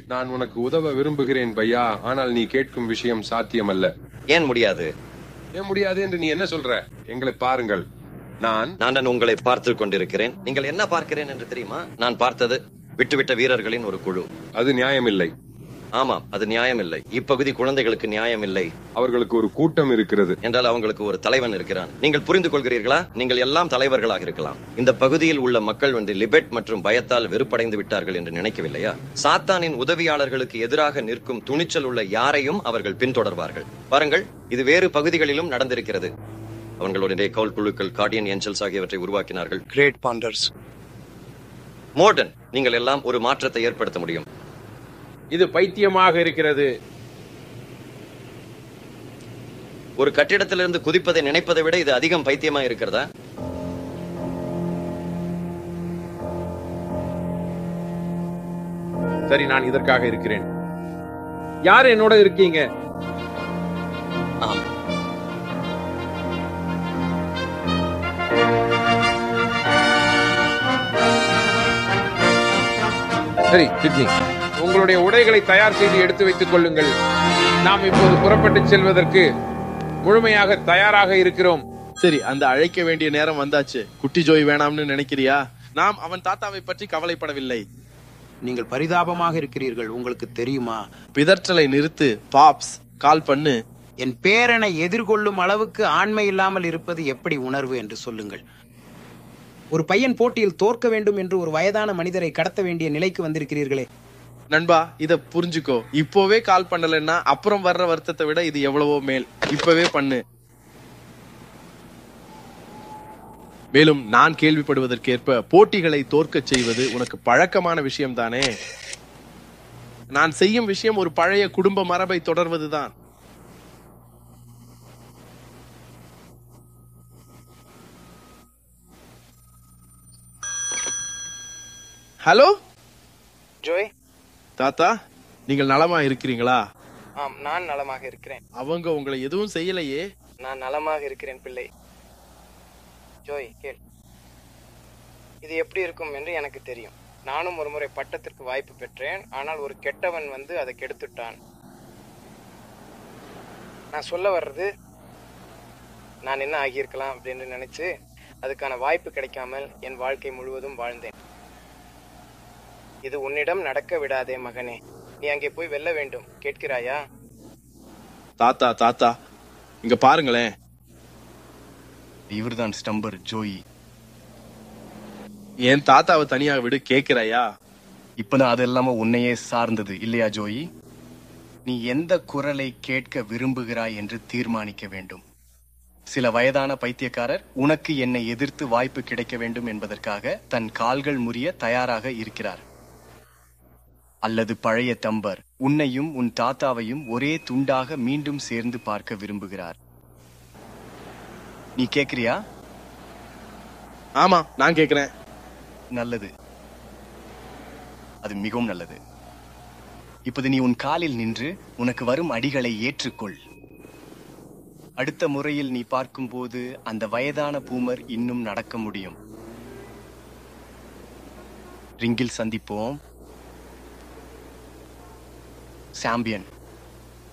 நான் உனக்கு உதவ விரும்புகிறேன் பையா ஆனால் நீ கேட்கும் விஷயம் சாத்தியமல்ல ஏன் முடியாது ஏன் முடியாது என்று நீ என்ன சொல்ற எங்களை பாருங்கள் நான் நான் உங்களை பார்த்து கொண்டிருக்கிறேன் நீங்கள் என்ன பார்க்கிறேன் என்று தெரியுமா நான் பார்த்தது விட்டுவிட்ட வீரர்களின் ஒரு குழு அது நியாயமில்லை ஆமாம் அது நியாயம் இல்லை இப்பகுதி குழந்தைகளுக்கு நியாயம் இல்லை அவர்களுக்கு ஒரு கூட்டம் இருக்கிறது என்றால் அவங்களுக்கு ஒரு தலைவன் இருக்கிறான் நீங்கள் புரிந்து கொள்கிறீர்களா நீங்கள் எல்லாம் தலைவர்களாக இருக்கலாம் இந்த பகுதியில் உள்ள மக்கள் வந்து லிபெட் மற்றும் பயத்தால் வெறுப்படைந்து விட்டார்கள் என்று நினைக்கவில்லையா சாத்தானின் உதவியாளர்களுக்கு எதிராக நிற்கும் துணிச்சல் உள்ள யாரையும் அவர்கள் பின்தொடர்வார்கள் பாருங்கள் இது வேறு பகுதிகளிலும் நடந்திருக்கிறது அவர்களுடைய கவுல் குழுக்கள் கார்டியன் ஏஞ்சல்ஸ் ஆகியவற்றை உருவாக்கினார்கள் Great ponders. மோர்டன் நீங்கள் எல்லாம் ஒரு மாற்றத்தை ஏற்படுத்த முடியும் இது பைத்தியமாக இருக்கிறது ஒரு கட்டிடத்திலிருந்து குதிப்பதை நினைப்பதை விட இது அதிகம் பைத்தியமா இருக்கிறதா சரி நான் இதற்காக இருக்கிறேன் யார் என்னோட இருக்கீங்க ஆம் சரி சிட்னி உங்களுடைய உடைகளை தயார் செய்து எடுத்து வைத்துக் கொள்ளுங்கள் நாம் இப்போது புறப்பட்டு செல்வதற்கு முழுமையாக தயாராக இருக்கிறோம் சரி அந்த அழைக்க வேண்டிய நேரம் வந்தாச்சு குட்டி ஜோய் வேணாம்னு நினைக்கிறியா நாம் அவன் தாத்தாவை பற்றி கவலைப்படவில்லை நீங்கள் பரிதாபமாக இருக்கிறீர்கள் உங்களுக்கு தெரியுமா பிதற்றலை நிறுத்து பாப்ஸ் கால் பண்ணு என் பேரனை எதிர்கொள்ளும் அளவுக்கு ஆண்மை இல்லாமல் இருப்பது எப்படி உணர்வு என்று சொல்லுங்கள் ஒரு பையன் போட்டியில் தோற்க வேண்டும் என்று ஒரு வயதான மனிதரை கடத்த வேண்டிய நிலைக்கு வந்திருக்கிறீர்களே நண்பா இத புரிஞ்சுக்கோ இப்போவே கால் பண்ணலன்னா அப்புறம் வர்ற வருத்தத்தை விட இது எவ்வளவோ மேல் இப்பவே பண்ணு மேலும் நான் கேள்விப்படுவதற்கேற்ப போட்டிகளை தோற்கச் செய்வது உனக்கு பழக்கமான விஷயம் தானே நான் செய்யும் விஷயம் ஒரு பழைய குடும்ப மரபை தொடர்வதுதான் ஹலோ ஜோய் தாத்தா நீங்கள் நலமா இருக்கிறீங்களா ஆம் நான் நலமாக இருக்கிறேன் அவங்க உங்களை எதுவும் செய்யலையே நான் நலமாக இருக்கிறேன் பிள்ளை ஜோய் கேள் இது எப்படி இருக்கும் என்று எனக்கு தெரியும் நானும் ஒரு முறை பட்டத்திற்கு வாய்ப்பு பெற்றேன் ஆனால் ஒரு கெட்டவன் வந்து அதை கெடுத்துட்டான் நான் சொல்ல வர்றது நான் என்ன ஆகியிருக்கலாம் அப்படின்னு நினைச்சு அதுக்கான வாய்ப்பு கிடைக்காமல் என் வாழ்க்கை முழுவதும் வாழ்ந்தேன் இது உன்னிடம் நடக்க விடாதே மகனே நீ அங்கே போய் வெல்ல வேண்டும் கேட்கிறாயா தாத்தா தாத்தா இங்க பாருங்களேன் இவர்தான் ஸ்டம்பர் ஜோயி என் தாத்தாவை தனியா விடு கேக்குறாயா இப்பதான் அது எல்லாம உன்னையே சார்ந்தது இல்லையா ஜோயி நீ எந்த குரலை கேட்க விரும்புகிறாய் என்று தீர்மானிக்க வேண்டும் சில வயதான பைத்தியக்காரர் உனக்கு என்னை எதிர்த்து வாய்ப்பு கிடைக்க வேண்டும் என்பதற்காக தன் கால்கள் முறிய தயாராக இருக்கிறார் அல்லது பழைய தம்பர் உன்னையும் உன் தாத்தாவையும் ஒரே துண்டாக மீண்டும் சேர்ந்து பார்க்க விரும்புகிறார் நீ கேக்குறியா ஆமா நான் கேக்குறேன் நல்லது அது மிகவும் நல்லது இப்போது நீ உன் காலில் நின்று உனக்கு வரும் அடிகளை ஏற்றுக்கொள் அடுத்த முறையில் நீ பார்க்கும்போது அந்த வயதான பூமர் இன்னும் நடக்க முடியும் ரிங்கில் சந்திப்போம் சாம்பியன்